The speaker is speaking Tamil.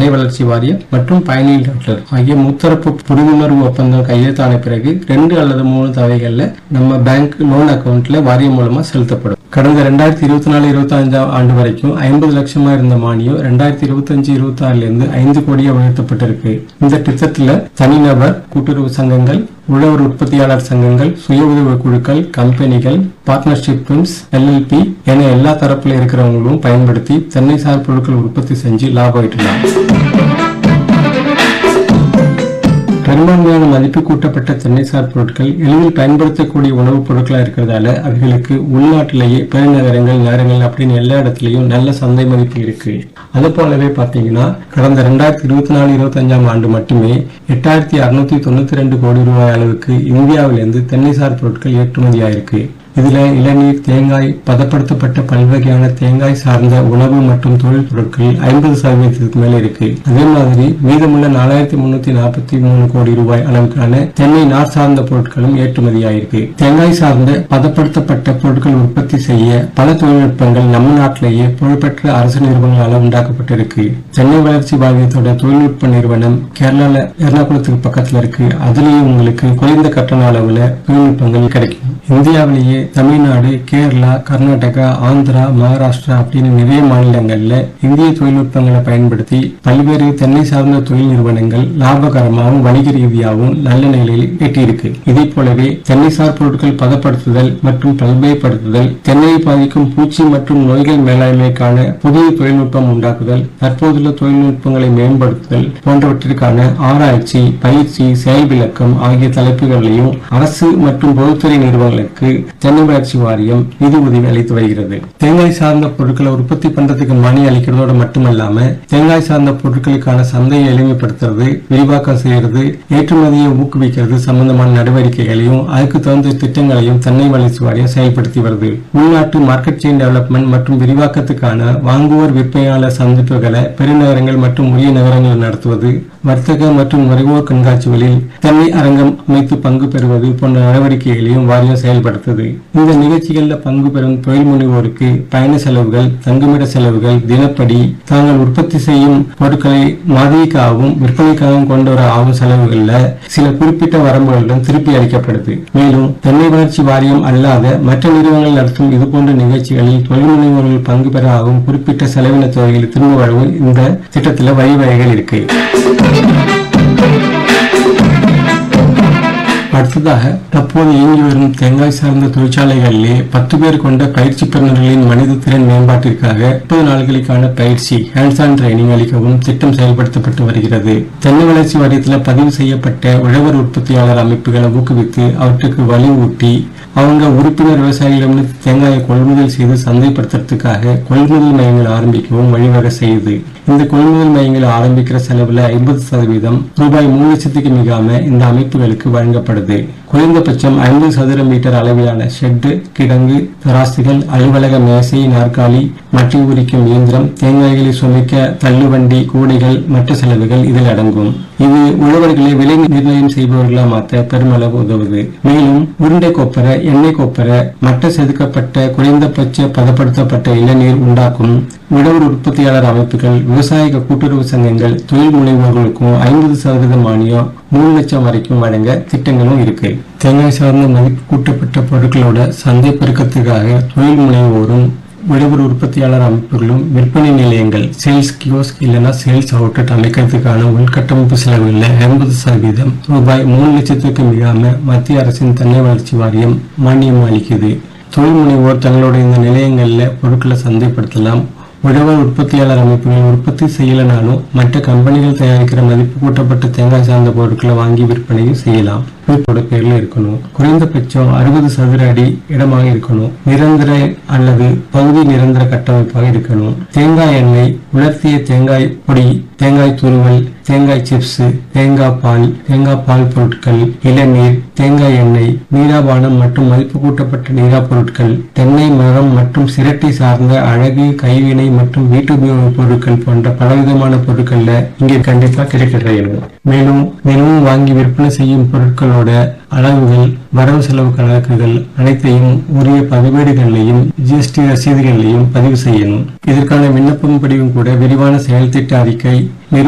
தென்னை வளர்ச்சி வாரியம் மற்றும் பயனீட்டாளர் ஆகிய முத்தரப்பு புரிந்துணர்வு ஒப்பந்தம் கையெழுத்தான பிறகு ரெண்டு அல்லது மூணு தவைகள்ல நம்ம பேங்க் லோன் அக்கவுண்ட்ல வாரியம் மூலமா செலுத்தப்படும் கடந்த ரெண்டாயிரத்தி இருபத்தி நாலு இருபத்தி அஞ்சாம் ஆண்டு வரைக்கும் ஐம்பது லட்சமா இருந்த மானியம் ரெண்டாயிரத்தி இருபத்தி அஞ்சு இருபத்தி ஆறுல இருந்து ஐந்து கோடியா உயர்த்தப்பட்டிருக்கு இந்த திட்டத்துல தனிநபர் கூட்டுறவு சங்கங்கள் உழவர் உற்பத்தியாளர் சங்கங்கள் சுய உதவி குழுக்கள் கம்பெனிகள் பார்ட்னர்ஷிப் ஃபிர்ம்ஸ் எல்எல்பி என எல்லா தரப்புல இருக்கிறவங்களும் பயன்படுத்தி தென்னை சார் பொருட்கள் உற்பத்தி செஞ்சு லாபம் ஈட்டலாம் பெரும்பான்மையான மதிப்பு கூட்டப்பட்ட தென்னைசார் பொருட்கள் எளிதில் பயன்படுத்தக்கூடிய உணவுப் பொருட்களா இருக்கிறதால அவைகளுக்கு உள்நாட்டிலேயே பெருநகரங்கள் நகரங்கள் அப்படின்னு எல்லா இடத்துலயும் நல்ல சந்தை மதிப்பு இருக்கு அது போலவே பாத்தீங்கன்னா கடந்த ரெண்டாயிரத்தி இருபத்தி நாலு இருபத்தி அஞ்சாம் ஆண்டு மட்டுமே எட்டாயிரத்தி அறுநூத்தி தொண்ணூத்தி ரெண்டு கோடி ரூபாய் அளவுக்கு இந்தியாவிலிருந்து தென்னைசார் பொருட்கள் ஏற்றுமதி ஆயிருக்கு இதுல இளநீர் தேங்காய் பதப்படுத்தப்பட்ட பல்வகையான தேங்காய் சார்ந்த உணவு மற்றும் தொழில் பொருட்கள் ஐம்பது சதவீதத்துக்கு மேல இருக்கு அதே மாதிரி மீதமுள்ள நாலாயிரத்தி முன்னூத்தி நாற்பத்தி மூணு கோடி ரூபாய் அளவுக்கான தென்னை நார் சார்ந்த பொருட்களும் ஏற்றுமதியாயிருக்கு தேங்காய் சார்ந்த பதப்படுத்தப்பட்ட பொருட்கள் உற்பத்தி செய்ய பல தொழில்நுட்பங்கள் நம்ம நாட்டிலேயே புகழ்பெற்ற அரசு நிறுவனங்களால் உண்டாக்கப்பட்டிருக்கு தென்னை வளர்ச்சி வாரியத்தோட தொழில்நுட்ப நிறுவனம் கேரளால எர்ணாகுளத்துக்கு பக்கத்துல இருக்கு அதுலயும் உங்களுக்கு குறைந்த கட்டண அளவுல தொழில்நுட்பங்கள் கிடைக்கும் இந்தியாவிலேயே தமிழ்நாடு கேரளா கர்நாடகா ஆந்திரா மகாராஷ்டிரா அப்படின்னு நிறைய மாநிலங்கள்ல இந்திய தொழில்நுட்பங்களை பயன்படுத்தி பல்வேறு தென்னை சார்ந்த தொழில் நிறுவனங்கள் லாபகரமாகவும் வணிக ரீதியாகவும் நல்ல நிலையில் எட்டியிருக்கு இதே போலவே தென்னை சார் பொருட்கள் பதப்படுத்துதல் மற்றும் பல்வகைப்படுத்துதல் தென்னையை பாதிக்கும் பூச்சி மற்றும் நோய்கள் மேலாண்மைக்கான புதிய தொழில்நுட்பம் உண்டாக்குதல் தற்போதுள்ள தொழில்நுட்பங்களை மேம்படுத்துதல் போன்றவற்றிற்கான ஆராய்ச்சி பயிற்சி செயல் விளக்கம் ஆகிய தலைப்புகளையும் அரசு மற்றும் பொதுத்துறை நிறுவனங்களுக்கு தென்னை வளர்ச்சி வாரியம் நிதி உதவி அளித்து வருகிறது தேங்காய் சார்ந்த பொருட்களை உற்பத்தி பண்றதுக்கு மானியம் அளிக்கிறதோட மட்டுமல்லாம தேங்காய் சார்ந்த பொருட்களுக்கான சந்தையை எளிமைப்படுத்துறது விரிவாக்கம் செய்யறது ஏற்றுமதியை ஊக்குவிக்கிறது சம்பந்தமான நடவடிக்கைகளையும் அதுக்கு தகுந்த திட்டங்களையும் தென்னை வளர்ச்சி வாரியம் செயல்படுத்தி வருது உள்நாட்டு மார்க்கெட் செயின் டெவலப்மெண்ட் மற்றும் விரிவாக்கத்துக்கான வாங்குவோர் விற்பனையாளர் சந்திப்புகளை பெருநகரங்கள் மற்றும் உரிய நகரங்களில் நடத்துவது வர்த்தக மற்றும் நுகர்வோர் கண்காட்சிகளில் தென்னை அரங்கம் அமைத்து பங்கு பெறுவது போன்ற நடவடிக்கைகளையும் வாரியம் செயல்படுத்துது இந்த நிகழ்ச்சிகள்ல பங்கு பெறும் தொழில் முனைவோருக்கு பயண செலவுகள் தங்குமிட செலவுகள் தினப்படி தாங்கள் உற்பத்தி செய்யும் பொருட்களை மாதிரிக்காகவும் விற்பனைக்காகவும் கொண்டு வர ஆகும் செலவுகள்ல சில குறிப்பிட்ட வரம்புகளுடன் திருப்பி அளிக்கப்படுது மேலும் தென்னை வளர்ச்சி வாரியம் அல்லாத மற்ற நிறுவனங்கள் நடத்தும் இதுபோன்ற நிகழ்ச்சிகளில் தொழில் முனைவோர்கள் பங்கு பெற ஆகும் குறிப்பிட்ட செலவின தொகைகளை திரும்ப வழங்கும் இந்த திட்டத்துல வழிவகைகள் இருக்கு அடுத்ததாக தற்போது இயங்கி வரும் தேங்காய் சார்ந்த தொழிற்சாலைகளிலே பத்து பேர் கொண்ட பயிற்சி பெறுநர்களின் மனித திறன் மேம்பாட்டிற்காக முப்பது நாட்களுக்கான பயிற்சி ஹேண்ட்ஸ் ஆன் ட்ரைனிங் அளிக்கவும் திட்டம் செயல்படுத்தப்பட்டு வருகிறது தென்னை வளர்ச்சி வாரியத்தில் பதிவு செய்யப்பட்ட உழவர் உற்பத்தியாளர் அமைப்புகளை ஊக்குவித்து அவற்றுக்கு வலிவூட்டி அவங்க உறுப்பினர் விவசாயிகளிடம் தேங்காயை கொள்முதல் செய்து சந்தைப்படுத்துறதுக்காக கொள்முதல் மையங்கள் ஆரம்பிக்கவும் வழிவகை செய்யுது இந்த கொள்முதல் மையங்களை ஆரம்பிக்கிற செலவுல ஐம்பது சதவீதம் ரூபாய் மூணு லட்சத்துக்கு மிகாம இந்த அமைப்புகளுக்கு வழங்கப்படுது குறைந்தபட்சம் ஐம்பது சதுர மீட்டர் அளவிலான ஷெட்டு கிடங்கு தராசுகள் அலுவலக மேசை நாற்காலி மட்டி உரிக்கும் இயந்திரம் தேங்காய்களை சுமைக்க தள்ளுவண்டி கூடைகள் மற்ற செலவுகள் இதில் அடங்கும் இது உழவர்களை விலை நிர்ணயம் செய்பவர்களா மாற்ற பெருமளவு உதவுது மேலும் உருண்டை கொப்பரை எண்ணெய் கொப்பரை மட்ட செதுக்கப்பட்ட குறைந்தபட்ச பதப்படுத்தப்பட்ட இளநீர் உண்டாக்கும் உழவர் உற்பத்தியாளர் அமைப்புகள் விவசாய கூட்டுறவு சங்கங்கள் தொழில் முனைவோர்களுக்கும் ஐம்பது சதவீத மானியம் மூணு லட்சம் வரைக்கும் வழங்க திட்டங்களும் இருக்கு தேங்காய் சார்ந்த மதிப்பு கூட்டப்பட்ட பொருட்களோட சந்தை பெருக்கத்துக்காக தொழில் முனைவோரும் உழவர் உற்பத்தியாளர் அமைப்புகளும் விற்பனை நிலையங்கள் சேல்ஸ் கியோஸ்க் இல்லைன்னா சேல்ஸ் அவுட்லெட் அமைக்கிறதுக்கான உள்கட்டமைப்பு செலவுகளில் ஐம்பது சதவீதம் ரூபாய் மூணு லட்சத்துக்கு மிகாம மத்திய அரசின் தென்னை வளர்ச்சி வாரியம் மானியம் அளிக்குது தொழில் முனைவோர் தங்களோட இந்த நிலையங்களில் பொருட்களை சந்தைப்படுத்தலாம் உழவர் உற்பத்தியாளர் அமைப்புகள் உற்பத்தி செய்யலனாலும் மற்ற கம்பெனிகள் தயாரிக்கிற மதிப்பு கூட்டப்பட்ட தேங்காய் சார்ந்த பொருட்களை வாங்கி விற்பனையும் செய்யலாம் வீட்டோட பேர்ல இருக்கணும் குறைந்தபட்சம் அறுபது சதுர அடி இடமாக இருக்கணும் நிரந்தர அல்லது பகுதி நிரந்தர கட்டமைப்பாக இருக்கணும் தேங்காய் எண்ணெய் உலர்த்திய தேங்காய் பொடி தேங்காய் துருவல் தேங்காய் சிப்ஸ் தேங்காய் பால் தேங்காய் பால் பொருட்கள் இளநீர் தேங்காய் எண்ணெய் நீராபானம் மற்றும் மதிப்பு கூட்டப்பட்ட நீரா பொருட்கள் தென்னை மரம் மற்றும் சிரட்டை சார்ந்த அழகு கைவினை மற்றும் வீட்டு உபயோக பொருட்கள் போன்ற பலவிதமான பொருட்கள்ல இங்கே கண்டிப்பா கிடைக்கிறது மேலும் தினமும் வாங்கி விற்பனை செய்யும் பொருட்களோட அளவுகள் வரவு செலவு கணக்குகள் அனைத்தையும் உரிய பதிவேடுகளிலையும் ஜிஎஸ்டி ரசீதுகளிலையும் பதிவு செய்யணும் இதற்கான விண்ணப்பம் படிவும் கூட விரிவான செயல் திட்ட அறிக்கை